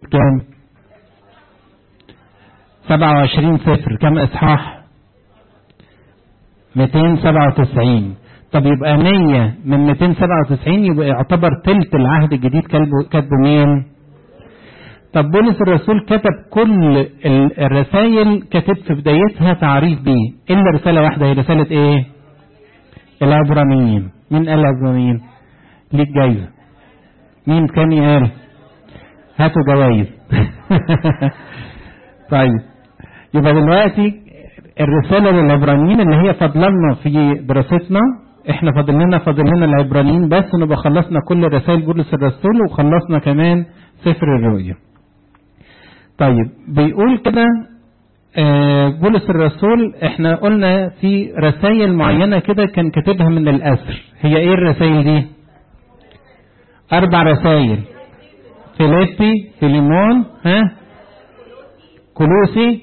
كام 27 صفر كم اصحاح 297 طب يبقى 100 من 297 يبقى يعتبر تلت العهد الجديد كاتبه مين طب بولس الرسول كتب كل الرسائل كتب في بدايتها تعريف بيه الا رساله واحده هي رساله ايه العبرانيين مين قال العبرانيين ليك جايزه مين كان قال هاتوا جوايز طيب يبقى دلوقتي الرسالة للعبرانيين اللي هي فضلنا في دراستنا احنا فاضل لنا فاضل لنا العبرانيين بس نبقى خلصنا كل رسائل بولس الرسول وخلصنا كمان سفر الرؤيا طيب بيقول كده بولس الرسول احنا قلنا في رسائل معينة كده كان كاتبها من الأسر هي ايه الرسائل دي أربع رسائل فيليبي فيليمون ها كولوسي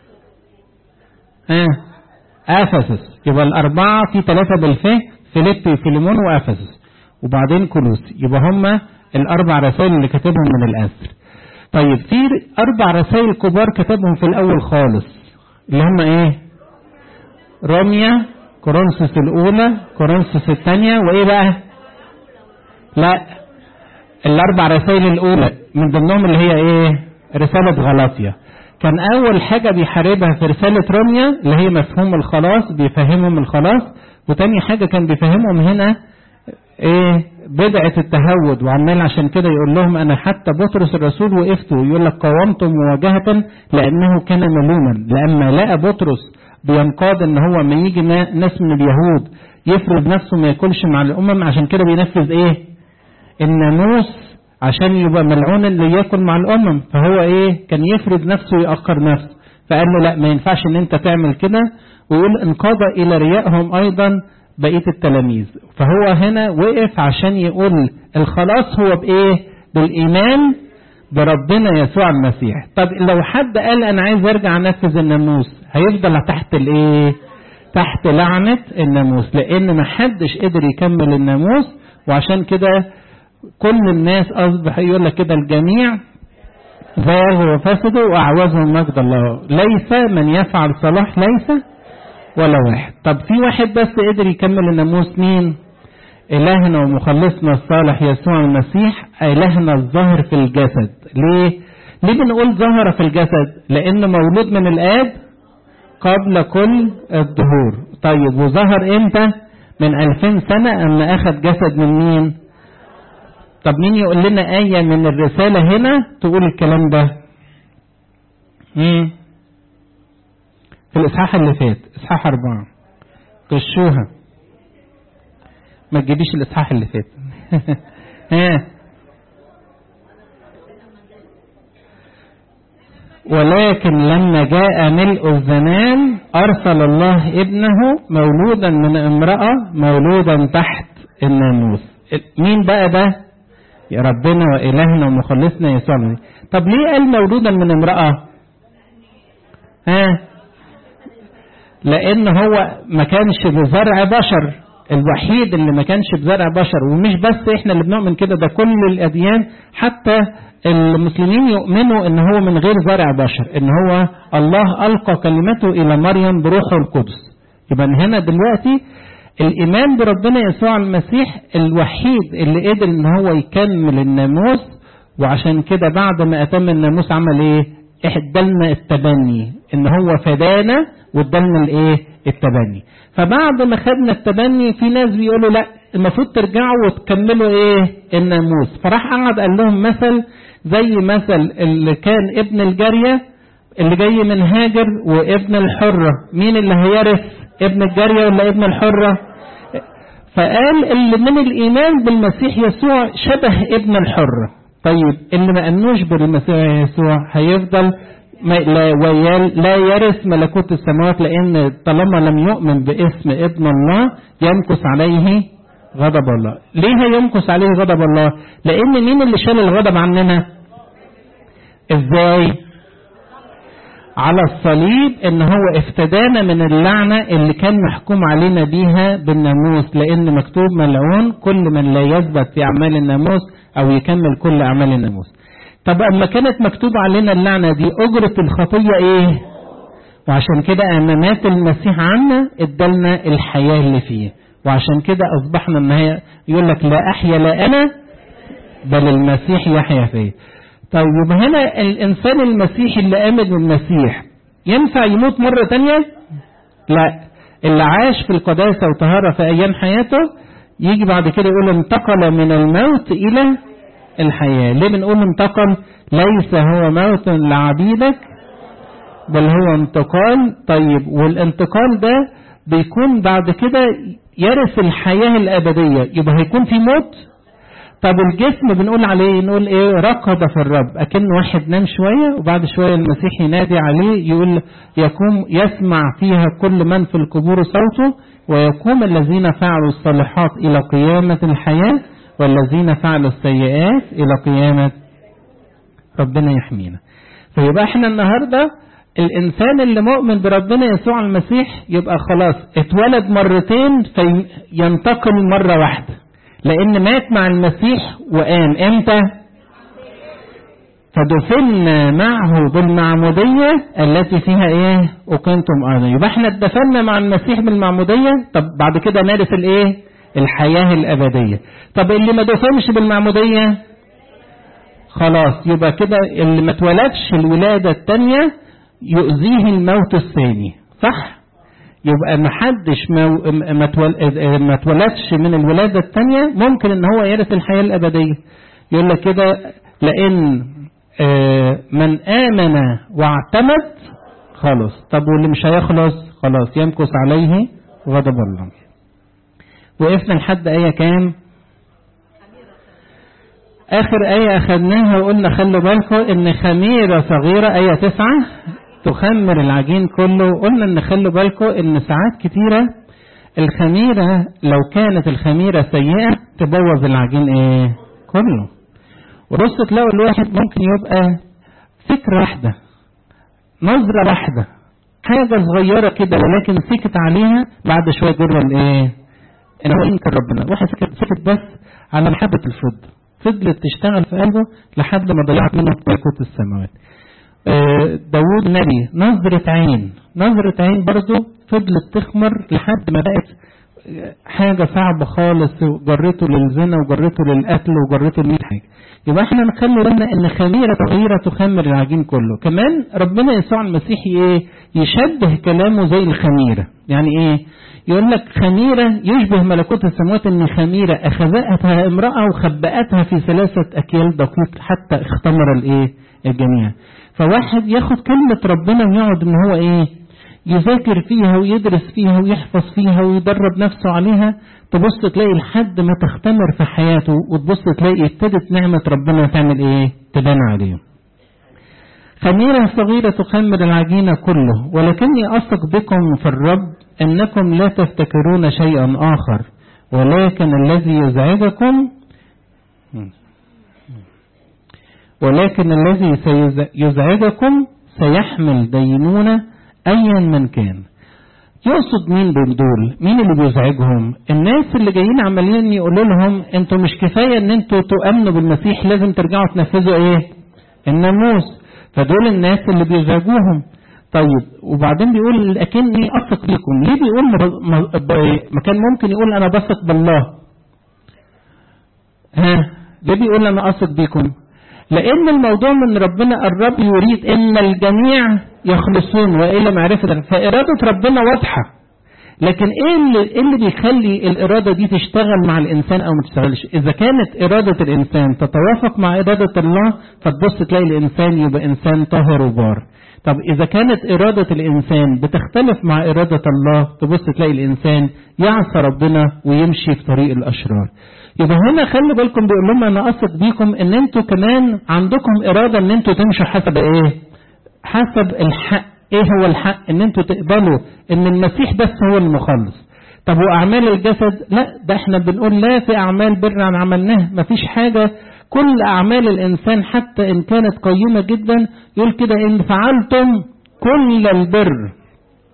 ها افسس يبقى الاربعه في ثلاثه بالفه فيليبي فيليمون وافسس وبعدين كولوسي يبقى هم الاربع رسائل اللي كاتبهم من الاسر طيب في اربع رسائل كبار كتبهم في الاول خالص اللي هم ايه روميا كورنثوس الاولى كورنثوس الثانيه وايه بقى لا الاربع رسائل الاولى من ضمنهم اللي هي ايه رساله غلاطيا كان اول حاجه بيحاربها في رساله روميا اللي هي مفهوم الخلاص بيفهمهم الخلاص وتاني حاجه كان بيفهمهم هنا ايه بدعه التهود وعمال عشان كده يقول لهم انا حتى بطرس الرسول وقفت ويقول لك قاومته مواجهه لانه كان ملوما لما لقى بطرس بينقاد ان هو ما يجي ناس من اليهود يفرض نفسه ما ياكلش مع الامم عشان كده بينفذ ايه الناموس عشان يبقى ملعون اللي ياكل مع الامم فهو ايه كان يفرض نفسه ويأخر نفسه فقال له لا ما ينفعش ان انت تعمل كده ويقول انقاد الى ريائهم ايضا بقيه التلاميذ فهو هنا وقف عشان يقول الخلاص هو بايه بالايمان بربنا يسوع المسيح طب لو حد قال انا عايز ارجع انفذ الناموس هيفضل تحت الايه تحت لعنه الناموس لان ما حدش قدر يكمل الناموس وعشان كده كل الناس اصبح يقول لك كده الجميع زاغوا وفسدوا واعوزهم مجد الله ليس من يفعل صلاح ليس ولا واحد طب في واحد بس قدر يكمل الناموس مين إلهنا ومخلصنا الصالح يسوع المسيح إلهنا الظاهر في الجسد ليه؟ ليه بنقول ظهر في الجسد؟ لأنه مولود من الآب قبل كل الظهور طيب وظهر إمتى؟ من ألفين سنة أما أخذ جسد من مين؟ طب مين يقول لنا آية من الرسالة هنا تقول الكلام ده؟ مم. في الإصحاح اللي فات إصحاح أربعة غشوها ما تجيبيش الإصحاح اللي فات ها ولكن لما جاء ملء الزمان أرسل الله ابنه مولودا من امرأة مولودا تحت الناموس مين بقى ده يا ربنا وإلهنا ومخلصنا يسوع طب ليه قال مولودا من امرأة ها لان هو ما كانش بزرع بشر الوحيد اللي ما كانش بزرع بشر ومش بس احنا اللي بنؤمن كده ده كل الاديان حتى المسلمين يؤمنوا ان هو من غير زرع بشر ان هو الله القى كلمته الى مريم بروحه القدس يبقى هنا دلوقتي الايمان بربنا يسوع المسيح الوحيد اللي قدر ان هو يكمل الناموس وعشان كده بعد ما اتم الناموس عمل ايه ادالنا التبني ان هو فدانا وادالنا الايه التبني فبعد ما خدنا التبني في ناس بيقولوا لا المفروض ترجعوا وتكملوا ايه الناموس فراح قعد قال لهم مثل زي مثل اللي كان ابن الجاريه اللي جاي من هاجر وابن الحره مين اللي هيرث ابن الجاريه ولا ابن الحره فقال اللي من الايمان بالمسيح يسوع شبه ابن الحره طيب اللي ما امنوش بالمسيح يسوع هيفضل ما لا, ويال لا يرث ملكوت السماوات لان طالما لم يؤمن باسم ابن الله يمكث عليه غضب الله ليه هيمكث عليه غضب الله لان مين اللي شال الغضب عننا ازاي على الصليب ان هو افتدانا من اللعنة اللي كان محكوم علينا بيها بالناموس لان مكتوب ملعون كل من لا يثبت في اعمال الناموس او يكمل كل اعمال الناموس طب اما كانت مكتوبة علينا اللعنة دي اجرة الخطية ايه وعشان كده اما مات المسيح عنا ادالنا الحياة اللي فيه وعشان كده اصبحنا ان هي يقول لك لا احيا لا انا بل المسيح يحيا فيه طيب يبقى هنا الانسان المسيحي اللي امن بالمسيح ينفع يموت مرة تانية لا اللي عاش في القداسة وطهارة في ايام حياته يجي بعد كده يقول انتقل من الموت الى الحياة ليه بنقول انتقل ليس هو موت لعبيدك بل هو انتقال طيب والانتقال ده بيكون بعد كده يرث الحياة الأبدية يبقى هيكون في موت طب الجسم بنقول عليه نقول ايه رقد في الرب اكن واحد نام شوية وبعد شوية المسيح ينادي عليه يقول يقوم يسمع فيها كل من في القبور صوته ويقوم الذين فعلوا الصالحات الى قيامة الحياة والذين فعلوا السيئات الى قيامة ربنا يحمينا فيبقى احنا النهارده الانسان اللي مؤمن بربنا يسوع المسيح يبقى خلاص اتولد مرتين فينتقل مرة واحدة لان مات مع المسيح وقام امتى فدفنا معه بالمعمودية التي فيها ايه اقمتم ايضا يبقى احنا اتدفنا مع المسيح بالمعمودية طب بعد كده نرث الايه الحياة الابدية طب اللي ما دفنش بالمعمودية خلاص يبقى كده اللي ما اتولدش الولادة التانية يؤذيه الموت الثاني صح يبقى ما حدش ما اتولدش من الولادة الثانية ممكن ان هو يرث الحياة الأبدية يقول لك كده لأن من آمن واعتمد خلاص طب واللي مش هيخلص خلاص يمكث عليه غضب الله وقفنا لحد آية كام آخر آية أخذناها وقلنا خلوا بالكم إن خميرة صغيرة آية تسعة تخمر العجين كله قلنا ان خلوا بالكم ان ساعات كتيرة الخميرة لو كانت الخميرة سيئة تبوظ العجين ايه كله ورص تلاقوا الواحد ممكن يبقى فكرة واحدة نظرة واحدة حاجة صغيرة كده ولكن سكت عليها بعد شوية جرى الايه ان هو ينكر ربنا واحد سكت, سكت بس على محبة الفضة فضلت تشتغل في قلبه لحد ما ضيعت منه ملكوت السماوات داود نبي نظرة عين نظرة عين برضه فضلت تخمر لحد ما بقت حاجة صعبة خالص وجرته للزنا وجرته للقتل وجرته لمية حاجة يبقى احنا نخلي بالنا ان خميرة صغيرة تخمر العجين كله كمان ربنا يسوع المسيح ايه يشبه كلامه زي الخميرة يعني ايه يقول لك خميرة يشبه ملكوت السماوات ان خميرة اخذتها امرأة وخبأتها في ثلاثة اكيال دقيق حتى اختمر الايه الجميع فواحد ياخد كلمة ربنا ويقعد ان هو ايه يذاكر فيها ويدرس فيها ويحفظ فيها ويدرب نفسه عليها تبص تلاقي لحد ما تختمر في حياته وتبص تلاقي ابتدت نعمة ربنا تعمل ايه تبان عليه خميرة صغيرة تخمر العجين كله ولكني أثق بكم في الرب أنكم لا تفتكرون شيئا آخر ولكن الذي يزعجكم ولكن الذي سيزعجكم سيحمل دينونة أيا من كان يقصد مين دول مين اللي بيزعجهم الناس اللي جايين عمالين يقولوا لهم انتوا مش كفاية ان انتوا تؤمنوا بالمسيح لازم ترجعوا تنفذوا ايه الناموس فدول الناس اللي بيزعجوهم طيب وبعدين بيقول لكني اثق بكم ليه بيقول ما كان ممكن يقول انا بثق بالله ها ليه بيقول انا اثق بكم لأن الموضوع من ربنا الرب يريد إن الجميع يخلصون وإلى معرفة فإرادة ربنا واضحة لكن إيه اللي, إيه اللي بيخلي الإرادة دي تشتغل مع الإنسان أو ما تشتغلش إذا كانت إرادة الإنسان تتوافق مع إرادة الله فتبص تلاقي الإنسان يبقى إنسان طاهر وبار طب إذا كانت إرادة الإنسان بتختلف مع إرادة الله تبص تلاقي الإنسان يعصى ربنا ويمشي في طريق الأشرار يبقى هنا خلي بالكم بيقول لهم انا اثق بيكم ان انتوا كمان عندكم اراده ان انتوا تمشوا حسب ايه حسب الحق ايه هو الحق ان انتوا تقبلوا ان المسيح بس هو المخلص طب واعمال الجسد لا ده احنا بنقول لا في اعمال بر عن عملناها مفيش حاجه كل اعمال الانسان حتى ان كانت قيمه جدا يقول كده ان فعلتم كل البر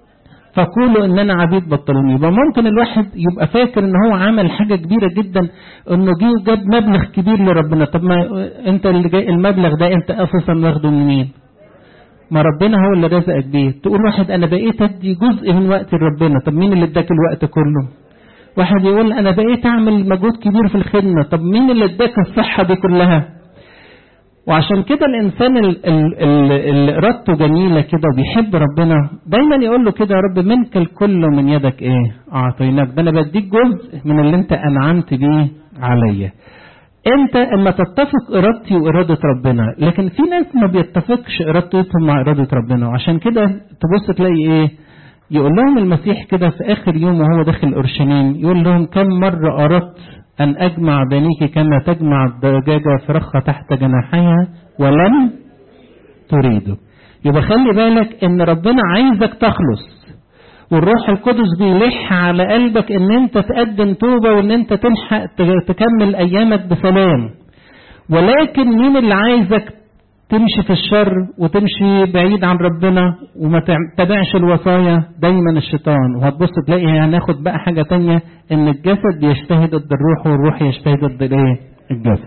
فقولوا ان انا عبيد بطلون يبقى ممكن الواحد يبقى فاكر ان هو عمل حاجه كبيره جدا انه جه وجاب مبلغ كبير لربنا طب ما انت اللي جاي المبلغ ده انت اساسا واخده من مين؟ ما ربنا هو اللي رزقك بيه تقول واحد انا بقيت ادي جزء من وقت لربنا طب مين اللي اداك الوقت كله؟ واحد يقول انا بقيت اعمل مجهود كبير في الخدمه طب مين اللي اداك الصحه دي كلها؟ وعشان كده الانسان اللي ارادته جميله كده وبيحب ربنا دايما يقول له كده يا رب منك الكل ومن يدك ايه؟ اعطيناك ده انا بديك جزء من اللي انت انعمت بيه عليا. انت اما تتفق ارادتي واراده ربنا لكن في ناس ما بيتفقش ارادتهم مع اراده ربنا وعشان كده تبص تلاقي ايه؟ يقول لهم المسيح كده في اخر يوم وهو داخل اورشليم يقول لهم كم مره اردت أن أجمع بنيك كما تجمع الدجاجة فرخة تحت جناحيها ولم تريده يبقى خلي بالك ان ربنا عايزك تخلص والروح القدس بيلح على قلبك ان انت تقدم توبة وان انت تلحق تكمل ايامك بسلام ولكن مين اللي عايزك تمشي في الشر وتمشي بعيد عن ربنا وما تتبعش الوصايا دايما الشيطان وهتبص تلاقي هناخد بقى حاجة تانية ان الجسد بيجتهد ضد الروح والروح يجتهد ضد الايه الجسد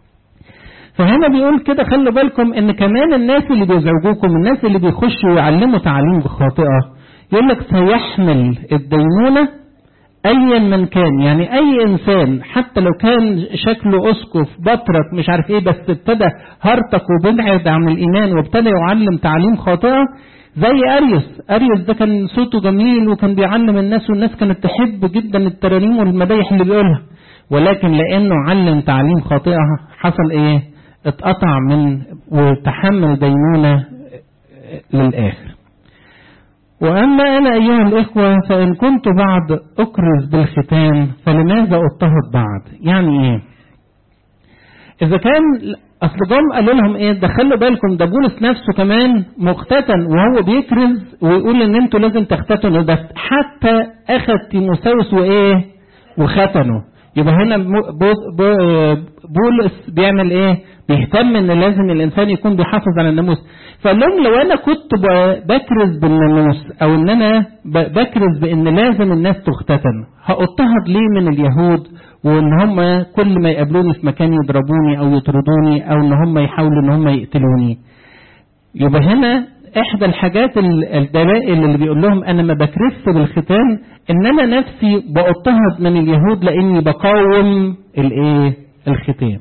فهنا بيقول كده خلوا بالكم ان كمان الناس اللي بيزعجوكم الناس اللي بيخشوا ويعلموا تعليم خاطئة يقول لك سيحمل الدينونة ايا من كان يعني اي انسان حتى لو كان شكله اسقف بطرك مش عارف ايه بس ابتدى هرطك وبعد عن الايمان وابتدى يعلم تعليم خاطئه زي اريوس اريوس ده كان صوته جميل وكان بيعلم الناس والناس كانت تحب جدا الترانيم والمدايح اللي بيقولها ولكن لانه علم تعليم خاطئه حصل ايه اتقطع من وتحمل دينونه للاخر وأما أنا أيها الإخوة فإن كنت بعد أكرز بالختان فلماذا أضطهد بعد؟ يعني إيه؟ إذا كان أصل جم قالوا لهم إيه؟ ده خلوا بالكم ده بولس نفسه كمان مختتن وهو بيكرز ويقول إن أنتوا لازم تختتنوا ده حتى أخذ تيموساوس وإيه؟ وختنه. يبقى هنا بولس بيعمل إيه؟ بيهتم ان لازم الانسان يكون بيحافظ على الناموس فقال لهم لو انا كنت بكرز بالناموس او ان انا بكرز بان لازم الناس تختتن هاضطهد ليه من اليهود وان هم كل ما يقابلوني في مكان يضربوني او يطردوني او ان هم يحاولوا ان هم يقتلوني يبقى هنا احدى الحاجات الدلائل اللي بيقول لهم انا ما بكرزش بالختان ان انا نفسي باضطهد من اليهود لاني بقاوم الايه الختان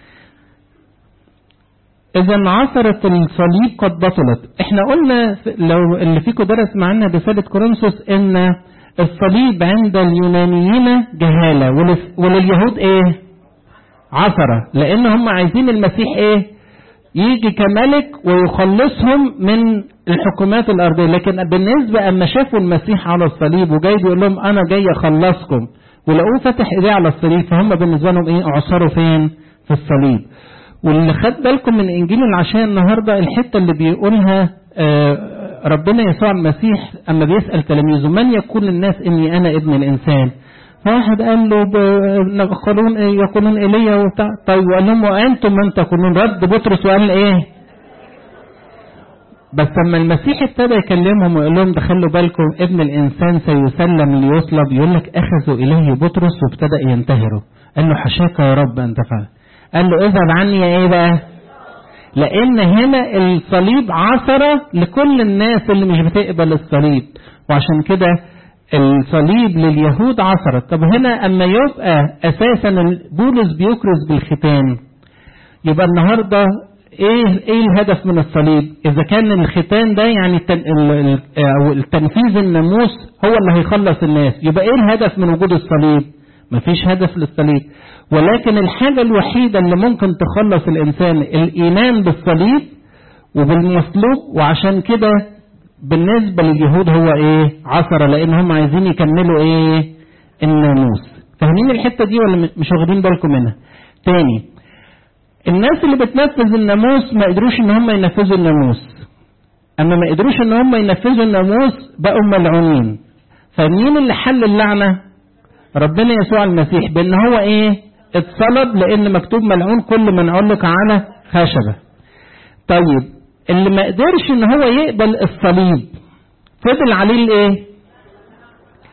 إذا عثرت الصليب قد بطلت، إحنا قلنا لو اللي فيكم درس معانا رسالة كورنثوس إن الصليب عند اليونانيين جهالة ولليهود إيه؟ عثرة، لأن هم عايزين المسيح إيه؟ يجي كملك ويخلصهم من الحكومات الأرضية، لكن بالنسبة أما شافوا المسيح على الصليب وجاي بيقول لهم أنا جاي أخلصكم، ولقوه فتح إيديه على الصليب فهم بالنسبة لهم إيه؟ أعصروا فين؟ في الصليب. واللي خد بالكم من انجيل العشاء النهارده الحته اللي بيقولها ربنا يسوع المسيح اما بيسال تلاميذه من يقول الناس اني انا ابن الانسان فواحد قال له يقولون يقولون ايليا وبتاع طيب وقال لهم وانتم من تقولون رد بطرس وقال ايه بس لما المسيح ابتدى يكلمهم ويقول لهم ده خلوا بالكم ابن الانسان سيسلم ليصلب يقول لك اخذوا اليه بطرس وابتدى ينتهروا قال له حشاك يا رب انت فعلا قال له اذهب عني يا ايه بقى لان هنا الصليب عثرة لكل الناس اللي مش بتقبل الصليب وعشان كده الصليب لليهود عثرت طب هنا اما يبقى اساسا بولس بيكرز بالختان يبقى النهارده ايه ايه الهدف من الصليب اذا كان الختان ده يعني او التنفيذ الناموس هو اللي هيخلص الناس يبقى ايه الهدف من وجود الصليب مفيش هدف للصليب ولكن الحاجة الوحيدة اللي ممكن تخلص الإنسان الإيمان بالصليب وبالمصلوب وعشان كده بالنسبة لليهود هو إيه عثرة لأن هم عايزين يكملوا إيه الناموس فاهمين الحتة دي ولا مش واخدين بالكم منها تاني الناس اللي بتنفذ الناموس ما قدروش ان هم ينفذوا الناموس اما ما قدروش ان هم ينفذوا الناموس بقوا ملعونين فمين اللي حل اللعنه ربنا يسوع المسيح بان هو ايه اتصلب لان مكتوب ملعون كل من علق على خشبه طيب اللي ما قدرش ان هو يقبل الصليب فضل عليه الايه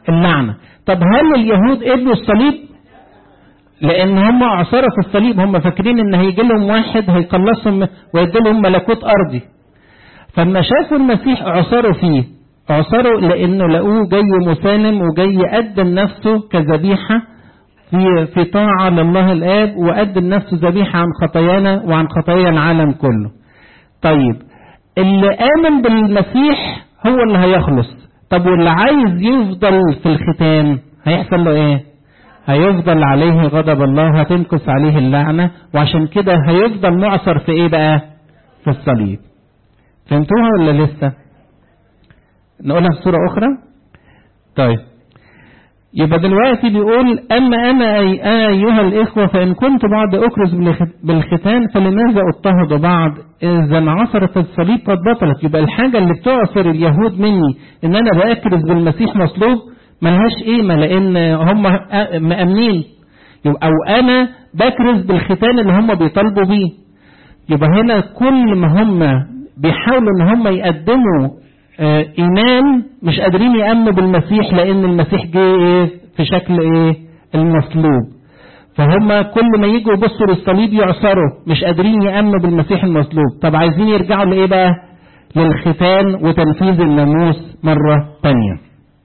اللعنة طب هل اليهود قبلوا الصليب لان هم اعصروا في الصليب هم فاكرين ان هيجي لهم واحد هيخلصهم ويدي لهم ملكوت ارضي فلما شافوا المسيح اعصروا فيه اعصروا لانه لقوه جاي مسالم وجاي يقدم نفسه كذبيحه في في طاعه لله الاب وقدم نفسه ذبيحه عن خطايانا وعن خطايا العالم كله. طيب اللي امن بالمسيح هو اللي هيخلص طب واللي عايز يفضل في الختان هيحصل له ايه؟ هيفضل عليه غضب الله هتنكس عليه اللعنه وعشان كده هيفضل معصر في ايه بقى؟ في الصليب. فهمتوها ولا لسه؟ نقولها بصورة أخرى طيب يبقى دلوقتي بيقول أما أنا أي أنا أيها الإخوة فإن كنت بعد أكرز بالختان فلماذا أضطهد بعض إذا عصرت الصليب قد بطلت يبقى الحاجة اللي بتعصر اليهود مني إن أنا بأكرز بالمسيح مصلوب ملهاش قيمة لأن هم مأمنين يبقى أو أنا بكرز بالختان اللي هم بيطالبوا بيه يبقى هنا كل ما هم بيحاولوا ان هم يقدموا آه ايمان مش قادرين يامنوا بالمسيح لان المسيح جه ايه في شكل ايه المصلوب فهم كل ما يجوا يبصوا للصليب يعصروا مش قادرين يامنوا بالمسيح المصلوب طب عايزين يرجعوا لايه بقى للختان وتنفيذ الناموس مره تانية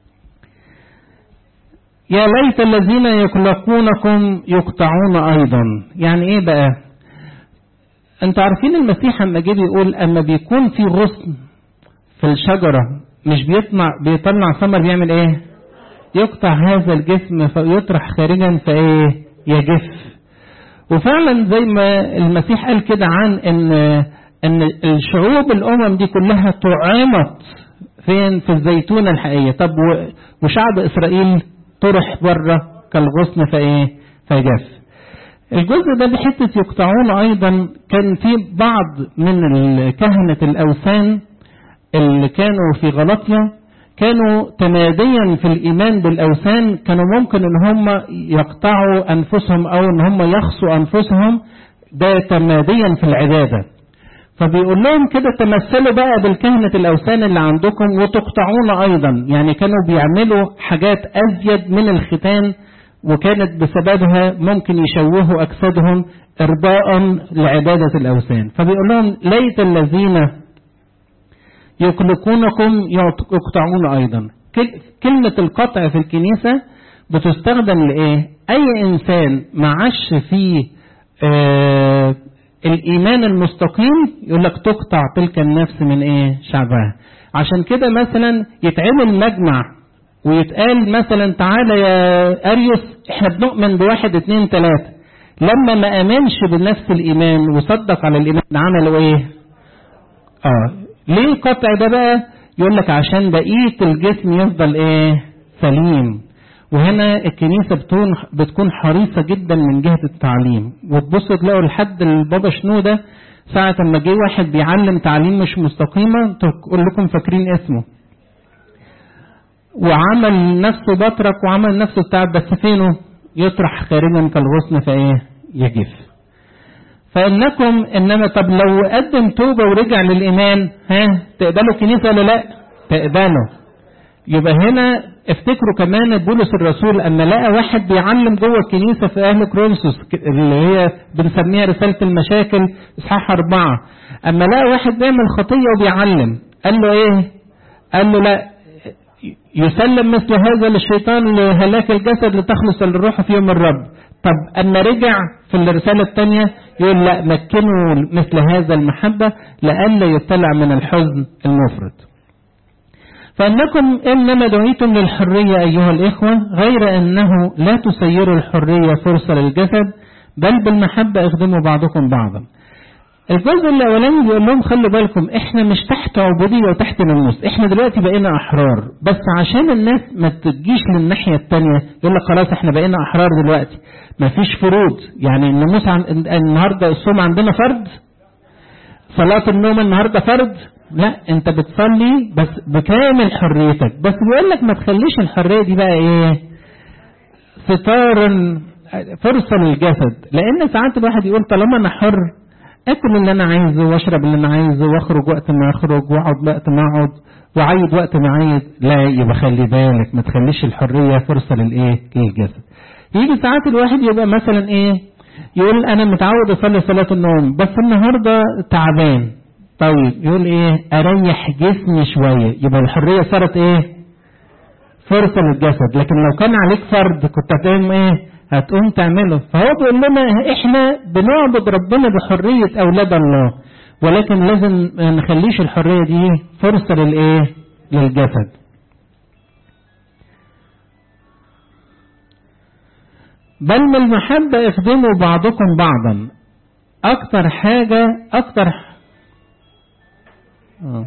يا ليت الذين يخلقونكم يقطعون ايضا يعني ايه بقى انتوا عارفين المسيح اما جه بيقول اما بيكون في غصن في الشجرة مش بيطلع بيطلع ثمر بيعمل ايه يقطع هذا الجسم فيطرح خارجا فايه يجف وفعلا زي ما المسيح قال كده عن ان ان الشعوب الامم دي كلها طعمت فين في الزيتونة الحقيقية طب وشعب اسرائيل طرح بره كالغصن فايه فجف الجزء ده بحتة يقطعون أيضا كان في بعض من كهنة الأوثان اللي كانوا في غلطية كانوا تماديا في الإيمان بالأوثان كانوا ممكن إن هم يقطعوا أنفسهم أو إن هم يخصوا أنفسهم ده تماديا في العبادة فبيقول لهم كده تمثلوا بقى بالكهنة الأوثان اللي عندكم وتقطعون أيضا يعني كانوا بيعملوا حاجات أزيد من الختان وكانت بسببها ممكن يشوهوا أجسادهم إرضاء لعبادة الأوثان فبيقول لهم ليت الذين يقلقونكم يقطعون أيضا كلمة القطع في الكنيسة بتستخدم لإيه أي إنسان معش فيه آه الإيمان المستقيم يقول لك تقطع تلك النفس من إيه شعبها عشان كده مثلا يتعمل مجمع ويتقال مثلا تعالى يا أريوس احنا بنؤمن بواحد اتنين تلاتة لما ما امنش بنفس الايمان وصدق على الايمان عملوا ايه اه ليه القطع ده بقى يقول لك عشان بقية الجسم يفضل ايه سليم وهنا الكنيسة بتكون بتكون حريصة جدا من جهة التعليم وتبص تلاقوا لحد البابا شنو ده ساعة ما جه واحد بيعلم تعليم مش مستقيمة تقول لكم فاكرين اسمه وعمل نفسه بطرك وعمل نفسه بتاع بس فينه يطرح خارجا كالغصن فايه يجف فانكم انما طب لو قدم توبه ورجع للايمان ها تقبلوا الكنيسه ولا لا تقبلوا يبقى هنا افتكروا كمان بولس الرسول اما لقى واحد بيعلم جوه الكنيسه في اهل كرونسوس اللي هي بنسميها رساله المشاكل اصحاح اربعه اما لقى واحد بيعمل خطيه وبيعلم قال له ايه؟ قال له لا يسلم مثل هذا للشيطان لهلاك الجسد لتخلص الروح في يوم الرب طب أما رجع في الرسالة الثانية يقول لا مكنوا مثل هذا المحبة لئلا يبتلع من الحزن المفرط فأنكم إنما دعيتم للحرية أيها الإخوة غير أنه لا تسيروا الحرية فرصة للجسد بل بالمحبة اخدموا بعضكم بعضا الجزء الاولاني بيقول لهم خلوا بالكم احنا مش تحت عبوديه وتحت ناموس احنا دلوقتي بقينا احرار بس عشان الناس ما تجيش للناحيه الثانيه يقول لك خلاص احنا بقينا احرار دلوقتي ما فيش فروض يعني الناموس عن النهارده الصوم عندنا فرض صلاه النوم النهارده فرض لا انت بتصلي بس بكامل حريتك بس بيقول لك ما تخليش الحريه دي بقى ايه ستار فرصه للجسد لان ساعات الواحد يقول طالما انا حر اكل اللي انا عايزه واشرب اللي انا عايزه واخرج وقت ما اخرج واقعد وقت ما اقعد وعيد وقت ما عيد لا يبقى خلي بالك ما تخليش الحريه فرصه للايه للجسد يجي ساعات الواحد يبقى مثلا ايه يقول انا متعود اصلي صلاه النوم بس النهارده تعبان طيب يقول ايه اريح جسمي شويه يبقى الحريه صارت ايه فرصه للجسد لكن لو كان عليك فرض كنت هتقوم ايه هتقوم تعمله فهو بيقول لنا احنا بنعبد ربنا بحريه اولاد الله ولكن لازم ما نخليش الحريه دي فرصه للايه للجسد بل من المحبة اخدموا بعضكم بعضا أكتر حاجة أكتر آه.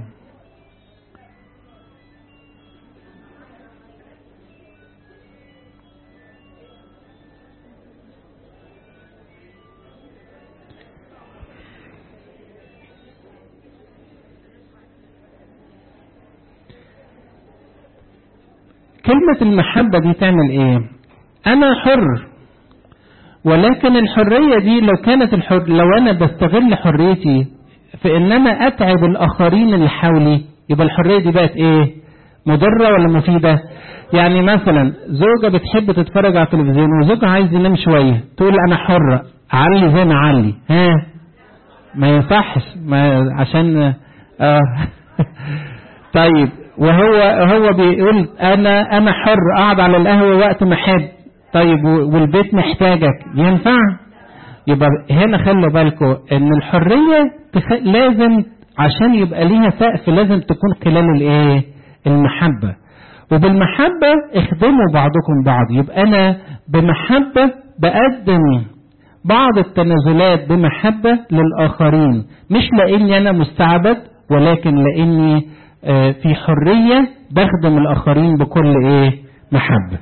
كلمة المحبة دي تعمل ايه انا حر ولكن الحرية دي لو كانت الحر لو انا بستغل حريتي في ان انا اتعب الاخرين اللي حولي يبقى الحرية دي بقت ايه مضرة ولا مفيدة يعني مثلا زوجة بتحب تتفرج على التلفزيون وزوجها عايز ينام شوية تقول انا حرة علي زي ما علي ها ما ينصحش ما عشان آه طيب وهو هو بيقول انا انا حر اقعد على القهوه وقت ما احب طيب والبيت محتاجك ينفع يبقى هنا خلوا بالكم ان الحريه تخ... لازم عشان يبقى ليها سقف لازم تكون خلال الايه المحبه وبالمحبه اخدموا بعضكم بعض يبقى انا بمحبه بقدم بعض التنازلات بمحبه للاخرين مش لاني انا مستعبد ولكن لاني في حرية بخدم الآخرين بكل إيه محبة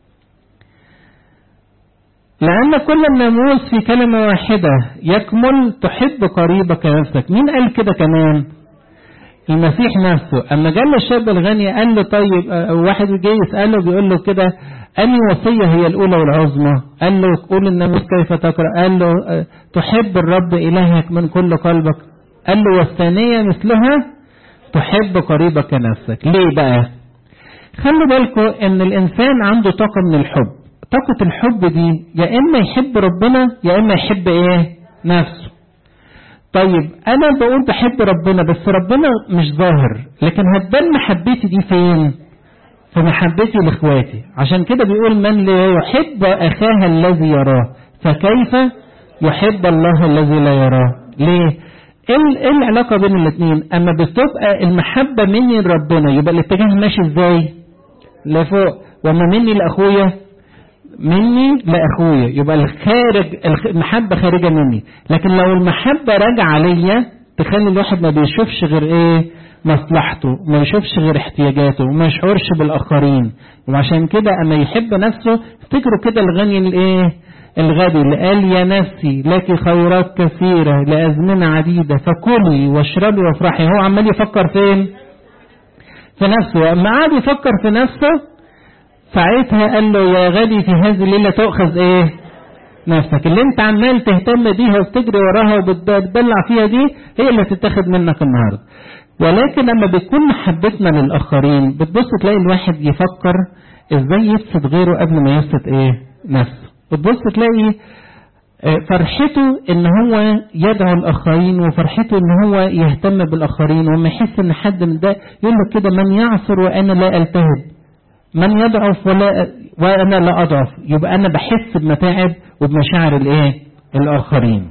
لأن كل الناموس في كلمة واحدة يكمل تحب قريبك نفسك مين قال كده كمان المسيح نفسه أما جاء الشاب الغني قال له طيب واحد جاي يسأله بيقول له كده أني وصية هي الأولى والعظمى قال له قول الناموس كيف تقرأ قال له تحب الرب إلهك من كل قلبك قال له والثانية مثلها تحب قريبك نفسك ليه بقى خلوا بالكم ان الانسان عنده طاقة من الحب طاقة الحب دي يا اما يحب ربنا يا اما يحب ايه نفسه طيب انا بقول بحب ربنا بس ربنا مش ظاهر لكن هتبان محبتي دي فين في محبتي لاخواتي عشان كده بيقول من لا يحب اخاه الذي يراه فكيف يحب الله الذي لا يراه ليه ايه العلاقه بين الاثنين اما بتبقى المحبه مني لربنا يبقى الاتجاه ماشي ازاي لفوق واما مني لاخويا مني لاخويا يبقى الخارج المحبه خارجه مني لكن لو المحبه راجعه ليا تخلي الواحد ما بيشوفش غير ايه مصلحته ما يشوفش غير احتياجاته وما يشعرش بالاخرين وعشان كده اما يحب نفسه افتكروا كده الغني الايه الغبي اللي قال يا نفسي لك خيرات كثيرة لأزمنة عديدة فكلي واشربي وافرحي هو عمال يفكر فين في نفسه أما قعد يفكر في نفسه ساعتها قال له يا غبي في هذه الليلة تؤخذ ايه نفسك اللي انت عمال تهتم بيها وتجري وراها وبتدلع فيها دي هي اللي هتتاخد منك النهارده ولكن لما بتكون محبتنا للآخرين بتبص تلاقي الواحد يفكر ازاي يفسد غيره قبل ما يفسد ايه نفسه وتبص تلاقي فرحته ان هو يدعو الاخرين وفرحته ان هو يهتم بالاخرين وما يحس ان حد من ده يقول له كده من يعصر وانا لا التهب من يضعف ولا وانا لا اضعف يبقى انا بحس بمتاعب وبمشاعر الايه الاخرين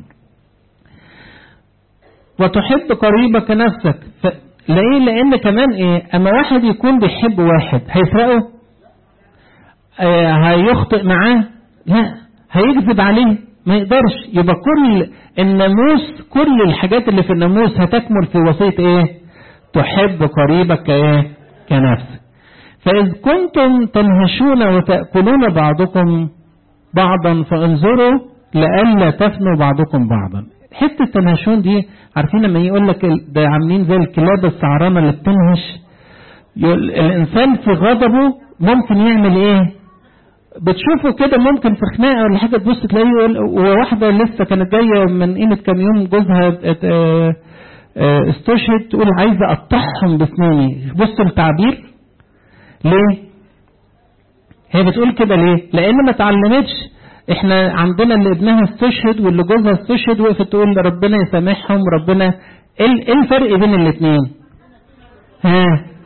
وتحب قريبك نفسك ف... ليه لان كمان ايه اما واحد يكون بيحب واحد هيسرقه آه هيخطئ معاه لا هيكذب عليه ما يقدرش يبقى كل الناموس كل الحاجات اللي في الناموس هتكمل في وصية ايه تحب قريبك كايه كنفسك فإذ كنتم تنهشون وتأكلون بعضكم بعضا فانظروا لئلا تفنوا بعضكم بعضا حتة التنهشون دي عارفين لما يقول لك ده عاملين زي الكلاب السعرانة اللي بتنهش الإنسان في غضبه ممكن يعمل إيه بتشوفه كده ممكن في خناقه ولا حاجه تبص تلاقيه يقول وواحده لسه كانت جايه من قيمه كام يوم جوزها ات- اه- اه استشهد تقول عايزه اقطعهم بسناني بص التعبير ليه؟ هي بتقول كده ليه؟ لان ما اتعلمتش احنا عندنا اللي ابنها استشهد واللي جوزها استشهد وقفت تقول ربنا يسامحهم ربنا ايه ال- إيه الفرق بين الاثنين؟ ها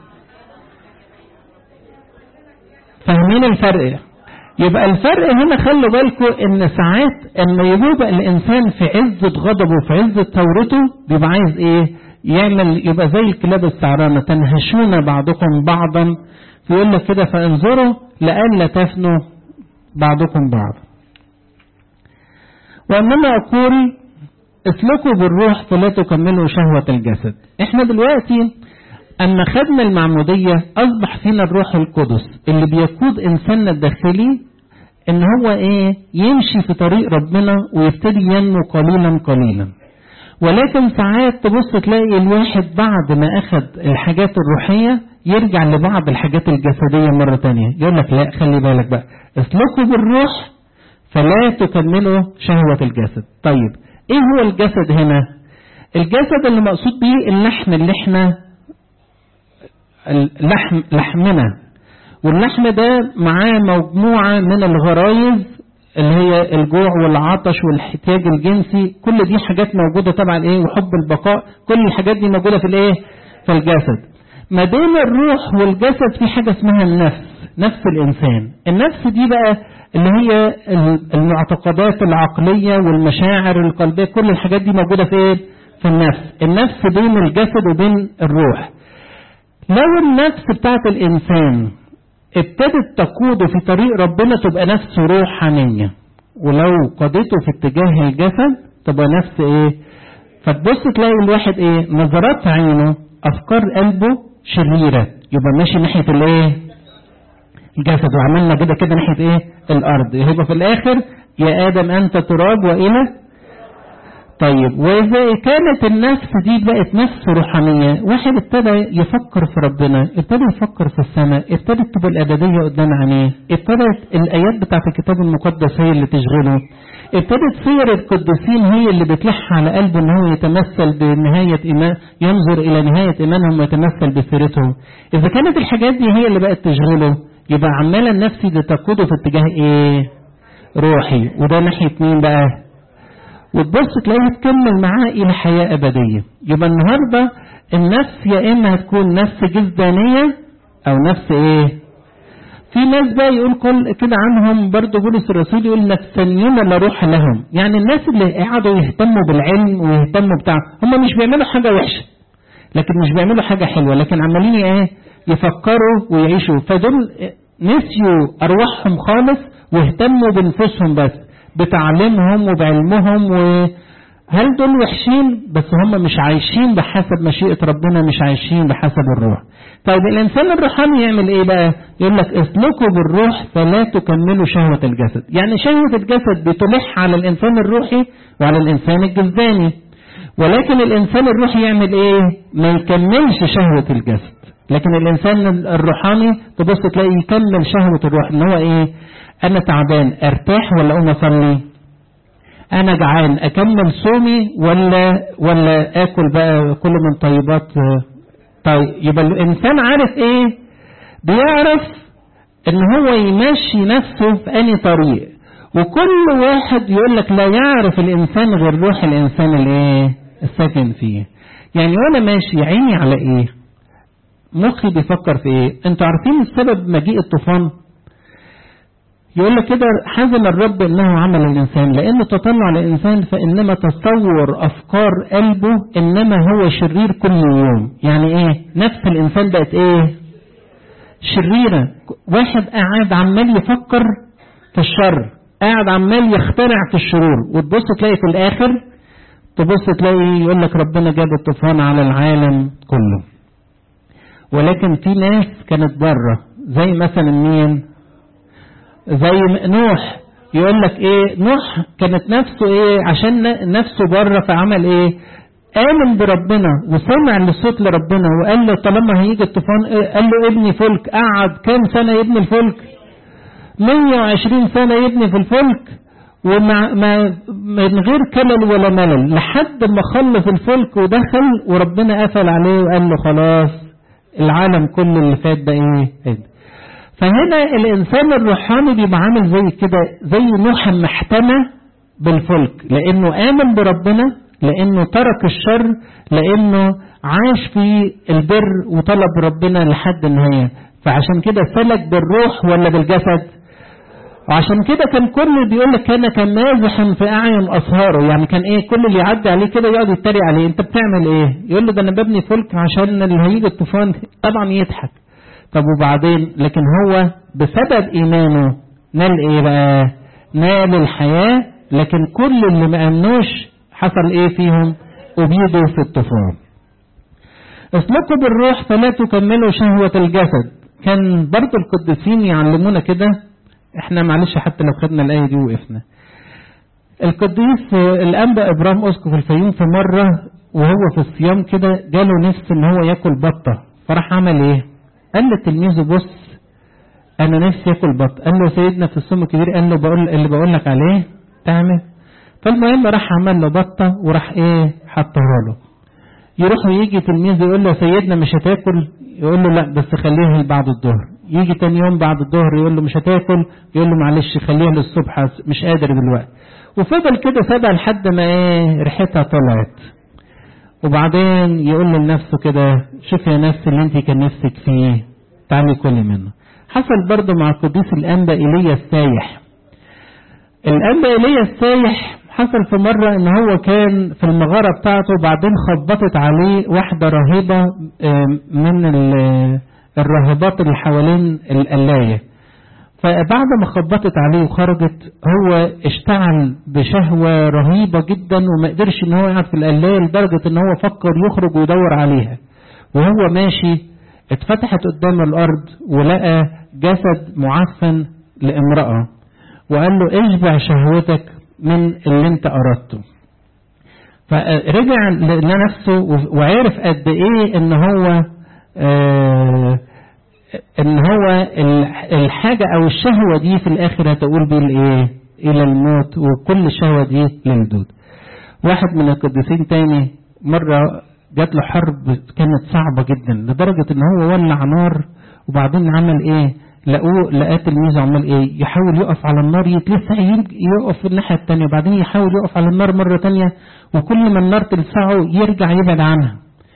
فاهمين الفرق يبقى الفرق هنا خلوا بالكم ان ساعات ان يبقى الانسان في عزة غضبه في عزة ثورته بيبقى عايز ايه يعمل يبقى زي الكلاب السعرانة تنهشون بعضكم بعضا فيقول لك كده فانظروا لئلا تفنوا بعضكم بعض وانما اقول اسلكوا بالروح فلا تكملوا شهوة الجسد احنا دلوقتي أما خدنا المعمودية أصبح فينا الروح القدس اللي بيقود إنساننا الداخلي إن هو إيه يمشي في طريق ربنا ويبتدي ينمو قليلا قليلا ولكن ساعات تبص تلاقي الواحد بعد ما أخد الحاجات الروحية يرجع لبعض الحاجات الجسدية مرة تانية يقول لك لا خلي بالك بقى اسلكوا بالروح فلا تكملوا شهوة الجسد طيب ايه هو الجسد هنا الجسد اللي مقصود بيه اللحم اللي احنا اللحم لحمنا واللحم ده معاه مجموعة من الغرايز اللي هي الجوع والعطش والاحتياج الجنسي كل دي حاجات موجودة طبعا ايه وحب البقاء كل الحاجات دي موجودة في الايه في الجسد ما بين الروح والجسد في حاجة اسمها النفس نفس الإنسان النفس دي بقى اللي هي المعتقدات العقلية والمشاعر القلبية كل الحاجات دي موجودة في ايه في النفس النفس بين الجسد وبين الروح لو النفس بتاعت الإنسان ابتدت تقوده في طريق ربنا تبقى نفس روحانية ولو قادته في اتجاه الجسد تبقى نفس ايه فتبص تلاقي الواحد ايه نظرات عينه افكار قلبه شريرة يبقى ماشي ناحية الايه الجسد وعملنا كده كده ناحية ايه الارض يبقى في الاخر يا ادم انت تراب والى طيب وإذا كانت النفس دي بقت نفس روحانية واحد ابتدى يفكر في ربنا ابتدى يفكر في السماء ابتدت تبقى الأبدية قدام عينيه ابتدت الآيات بتاعت الكتاب المقدس هي اللي تشغله ابتدت سير القديسين هي اللي بتلح على قلبه ان هو يتمثل بنهاية إيمان ينظر إلى نهاية إيمانهم ويتمثل بسيرتهم إذا كانت الحاجات دي هي اللي بقت تشغله يبقى عمال النفس دي تقوده في اتجاه إيه؟ روحي وده ناحية مين بقى؟ وتبص تلاقيها تكمل معاه إلى حياة أبدية يبقى النهاردة النفس يا إما هتكون نفس جسدانية أو نفس إيه في ناس بقى يقول كل كده عنهم برضه بولس الرسول يقول نفسانيون لا روح لهم يعني الناس اللي قعدوا يهتموا بالعلم ويهتموا بتاع هم مش بيعملوا حاجة وحشة لكن مش بيعملوا حاجة حلوة لكن عمالين ايه يفكروا ويعيشوا فدول نسيوا أرواحهم خالص واهتموا بنفسهم بس بتعليمهم وبعلمهم وهل دول وحشين بس هم مش عايشين بحسب مشيئة ربنا مش عايشين بحسب الروح طيب الإنسان الروحاني يعمل إيه بقى يقول لك اسلكوا بالروح فلا تكملوا شهوة الجسد يعني شهوة الجسد بتلح على الإنسان الروحي وعلى الإنسان الجسداني ولكن الإنسان الروحي يعمل إيه ما يكملش شهوة الجسد لكن الإنسان الروحاني تبص تلاقي يكمل شهوة الروح إن هو إيه أنا تعبان أرتاح ولا أقوم أصلي؟ أنا جعان أكمل صومي ولا ولا آكل بقى كل من طيبات طيب يبقى الإنسان عارف إيه؟ بيعرف إن هو يمشي نفسه في أي طريق وكل واحد يقول لك لا يعرف الإنسان غير روح الإنسان الإيه؟ الساكن فيه. يعني وأنا ماشي عيني على إيه؟ مخي بيفكر في إيه؟ أنتوا عارفين السبب مجيء الطوفان؟ يقول لك كده حزن الرب انه عمل الانسان لانه تطلع الانسان فانما تصور افكار قلبه انما هو شرير كل يوم يعني ايه نفس الانسان بقت ايه شريرة واحد قاعد عمال يفكر في الشر قاعد عمال يخترع في الشرور وتبص تلاقي في الاخر تبص تلاقي يقول لك ربنا جاب الطوفان على العالم كله ولكن في ناس كانت بره زي مثلا مين زي نوح يقول لك ايه نوح كانت نفسه ايه عشان نفسه بره فعمل ايه آمن بربنا وسمع للصوت لربنا وقال له طالما هيجي الطوفان إيه قال له ابني فلك قعد كام سنة يبني الفلك 120 سنة يبني في الفلك ومع ما من غير كلل ولا ملل لحد ما خلص الفلك ودخل وربنا قفل عليه وقال له خلاص العالم كله اللي فات ده ايه هيدا. فهنا الانسان الروحاني بيبقى عامل زي كده زي نوح محتمى بالفلك لانه امن بربنا لانه ترك الشر لانه عاش في البر وطلب ربنا لحد النهايه فعشان كده سلك بالروح ولا بالجسد وعشان كده كان كل بيقول لك كان كان مازحا في اعين اصهاره يعني كان ايه كل اللي يعدي عليه كده يقعد يتريق عليه انت بتعمل ايه يقول له ده انا ببني فلك عشان اللي هيجي الطوفان طبعا يضحك طب وبعدين لكن هو بسبب ايمانه نال ايه بقى نال الحياه لكن كل اللي ما امنوش حصل ايه فيهم ابيدوا في الطوفان اسلكوا بالروح فلا تكملوا شهوة الجسد كان برضو القديسين يعلمونا كده احنا معلش حتى لو خدنا الآية دي وقفنا القديس الأنبا إبراهيم أسقف الفيوم في مرة وهو في الصيام كده جاله نفس إن هو ياكل بطة فراح عمل إيه؟ قال لتلميذه بص أنا نفسي آكل بط قال له سيدنا في الصوم الكبير قال له بقول اللي بقول لك عليه تعمل فالمهم راح عمل له بطة وراح إيه حطها له يروح ويجي تلميذ يقول له سيدنا مش هتاكل يقول له لا بس خليها بعد الظهر يجي تاني يوم بعد الظهر يقول له مش هتاكل يقول له معلش خليها للصبح مش قادر دلوقتي وفضل كده سابها لحد ما ايه ريحتها طلعت وبعدين يقول لنفسه كده شوف يا نفس اللي انت كان نفسك فيه تعالي كلي منه حصل برضه مع القديس الانبا ايليا السايح الانبا ايليا السايح حصل في مرة ان هو كان في المغارة بتاعته بعدين خبطت عليه واحدة راهبة من الراهبات اللي حوالين القلاية فبعد ما خبطت عليه وخرجت هو اشتعل بشهوة رهيبة جدا وما قدرش ان هو يقعد في القلاية لدرجة ان هو فكر يخرج ويدور عليها وهو ماشي اتفتحت قدام الارض ولقى جسد معفن لامرأة وقال له اشبع شهوتك من اللي انت اردته فرجع لنفسه وعرف قد ايه ان هو آه ان هو الحاجة او الشهوة دي في الاخر هتقول بيه الايه الى الموت وكل الشهوة دي للدود واحد من القديسين تاني مرة جات له حرب كانت صعبة جدا لدرجة ان هو ولع نار وبعدين عمل ايه لقوه لقاه تلميذ عمال ايه يحاول يقف على النار يتلسع يقف في الناحيه الثانيه بعدين يحاول يقف على النار مره ثانيه وكل ما النار تلسعه يرجع يبعد عنها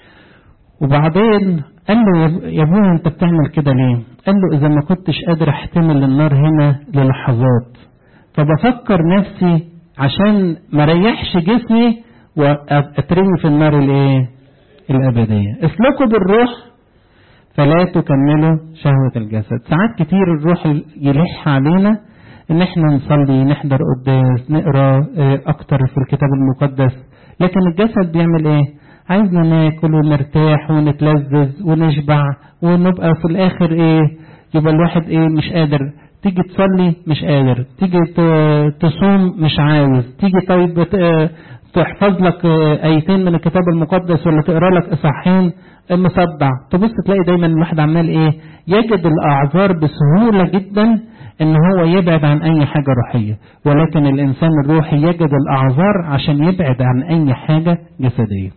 وبعدين قال له يا ابويا انت بتعمل كده ليه قال له اذا ما كنتش قادر احتمل النار هنا للحظات فبفكر نفسي عشان ما ريحش جسمي واترمي في النار الايه الابديه اسلكوا بالروح فلا تكملوا شهوة الجسد ساعات كتير الروح يلح علينا ان احنا نصلي نحضر قداس نقرا اكتر في الكتاب المقدس لكن الجسد بيعمل ايه عايزنا ناكل ونرتاح ونتلذذ ونشبع ونبقى في الاخر ايه يبقى الواحد ايه مش قادر تيجي تصلي مش قادر تيجي تصوم مش عاوز تيجي طيب تحفظ لك ايتين من الكتاب المقدس ولا تقرا لك اصحاحين مصدع تبص تلاقي دايما الواحد عمال ايه يجد الاعذار بسهوله جدا ان هو يبعد عن اي حاجه روحيه ولكن الانسان الروحي يجد الاعذار عشان يبعد عن اي حاجه جسديه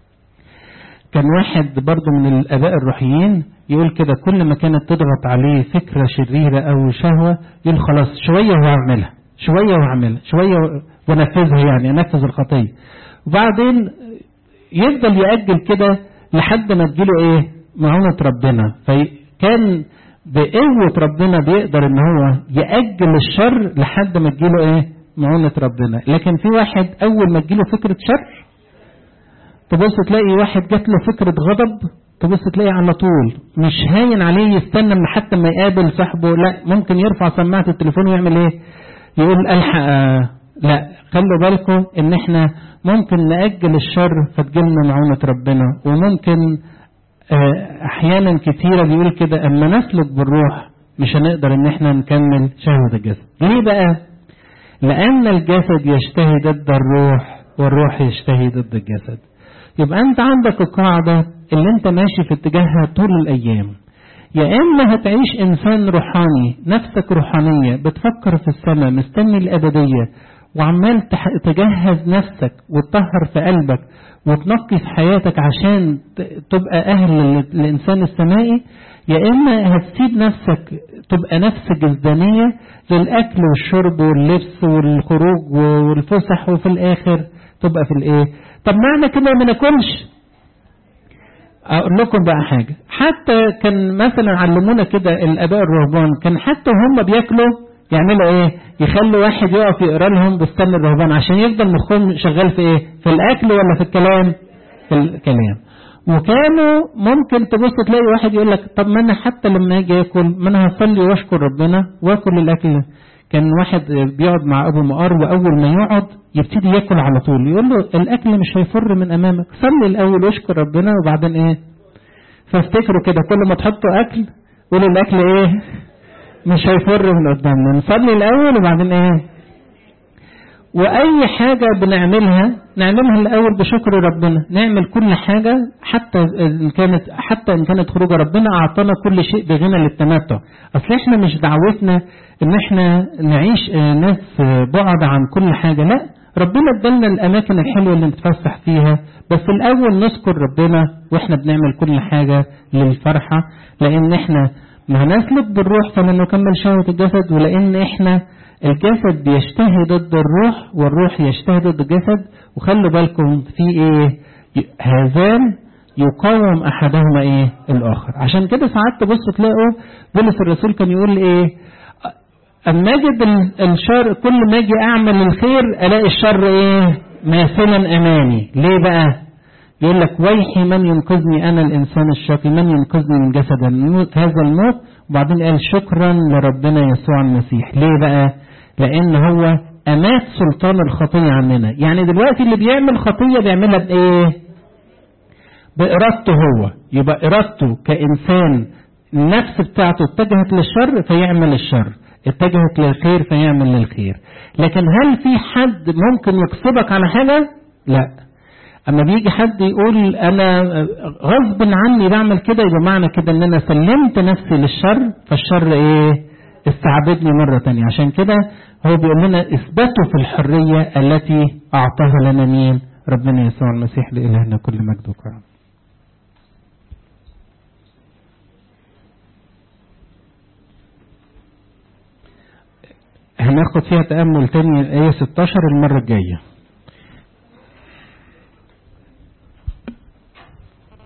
كان واحد برضه من الاباء الروحيين يقول كده كل ما كانت تضغط عليه فكره شريره او شهوه يقول خلاص شويه وهعملها شويه وهعملها شويه ونفذها يعني انفذ الخطيه وبعدين يفضل يأجل كده لحد ما تجيله ايه معونة ربنا فكان بقوة ربنا بيقدر ان هو يأجل الشر لحد ما تجيله ايه معونة ربنا لكن في واحد اول ما تجيله فكرة شر تبص تلاقي واحد جات له فكرة غضب تبص تلاقي على طول مش هاين عليه يستنى حتى ما يقابل صاحبه لا ممكن يرفع سماعة التليفون ويعمل ايه يقول الحق آه لا خلوا بالكم ان احنا ممكن نأجل الشر فتجيلنا معونة ربنا وممكن احيانا كثيرة بيقول كده اما نسلك بالروح مش هنقدر ان احنا نكمل شهوة الجسد ليه بقى لان الجسد يشتهي ضد الروح والروح يشتهي ضد الجسد يبقى انت عندك القاعدة اللي انت ماشي في اتجاهها طول الايام يا إما هتعيش إنسان روحاني نفسك روحانية بتفكر في السماء مستني الأبدية وعمال تجهز نفسك وتطهر في قلبك وتنقي في حياتك عشان تبقى أهل للإنسان السمائي يا إما هتسيب نفسك تبقى نفس جسدانية للأكل والشرب واللبس والخروج والفسح وفي الآخر تبقى في الإيه طب معنى كده ما ناكلش اقول لكم بقى حاجه حتى كان مثلا علمونا كده الاباء الرهبان كان حتى وهم بياكلوا يعملوا ايه يخلوا واحد يقف يقرا لهم بستان الرهبان عشان يفضل مخهم شغال في ايه في الاكل ولا في الكلام في الكلام وكانوا ممكن تبص تلاقي واحد يقول لك طب ما انا حتى لما اجي اكل ما انا هصلي واشكر ربنا واكل الاكل كان واحد بيقعد مع ابو مقار واول ما يقعد يبتدي ياكل على طول يقول له الاكل مش هيفر من امامك صلي الاول واشكر ربنا وبعدين ايه فافتكروا كده كل ما تحطوا اكل قولوا الاكل ايه مش هيفر من قدامنا نصلي الاول وبعدين ايه واي حاجه بنعملها نعملها الاول بشكر ربنا نعمل كل حاجه حتى ان كانت حتى ان كانت خروج ربنا اعطانا كل شيء بغنى للتمتع اصل احنا مش دعوتنا ان احنا نعيش ناس بعد عن كل حاجه لا ربنا ادالنا الاماكن الحلوه اللي نتفسح فيها بس الاول نذكر ربنا واحنا بنعمل كل حاجه للفرحه لان احنا ما هنسلك بالروح فلن نكمل شهوه الجسد ولان احنا الجسد بيشتهي ضد الروح والروح يشتهي ضد الجسد وخلوا بالكم في ايه هذان يقاوم احدهما ايه الاخر عشان كده ساعات تبصوا تلاقوا بولس الرسول كان يقول ايه اما اجد الشر كل ما اجي اعمل الخير الاقي الشر ايه ماثلا امامي ليه بقى يقول لك ويحي من ينقذني انا الانسان الشقي من ينقذني من جسد الموت هذا الموت وبعدين قال شكرا لربنا يسوع المسيح ليه بقى لان هو امات سلطان الخطيه عننا يعني دلوقتي اللي بيعمل خطيه بيعملها بايه بارادته هو يبقى ارادته كانسان النفس بتاعته اتجهت للشر فيعمل الشر اتجهت للخير فيعمل للخير لكن هل في حد ممكن يقصدك على حاجه لا اما بيجي حد يقول انا غصب عني بعمل كده يبقى معنى كده ان انا سلمت نفسي للشر فالشر ايه استعبدني مرة تانية عشان كده هو بيقول لنا اثبتوا في الحرية التي اعطاها لنا مين ربنا يسوع المسيح لإلهنا كل مجد وكرم هناخد فيها تأمل تاني آية 16 المرة الجاية